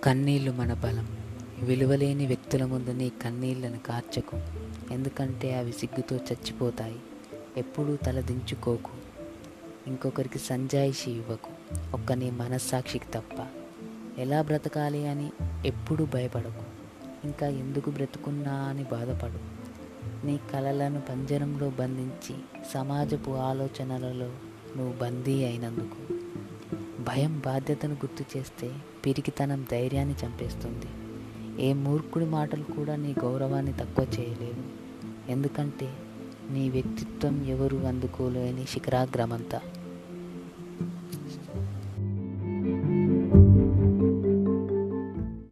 కన్నీళ్లు మన బలం విలువలేని వ్యక్తుల ముందు నీ కన్నీళ్లను కార్చకు ఎందుకంటే అవి సిగ్గుతో చచ్చిపోతాయి ఎప్పుడూ తలదించుకోకు ఇంకొకరికి సంజాయిషి ఇవ్వకు ఒక్క నీ మనస్సాక్షికి తప్ప ఎలా బ్రతకాలి అని ఎప్పుడూ భయపడకు ఇంకా ఎందుకు బ్రతుకున్నా అని బాధపడు నీ కలలను పంజరంలో బంధించి సమాజపు ఆలోచనలలో నువ్వు బందీ అయినందుకు భయం బాధ్యతను గుర్తు చేస్తే పిరికితనం ధైర్యాన్ని చంపేస్తుంది ఏ మూర్ఖుడి మాటలు కూడా నీ గౌరవాన్ని తక్కువ చేయలేవు ఎందుకంటే నీ వ్యక్తిత్వం ఎవరు అందుకోలేని శిఖరాగ్రమంతా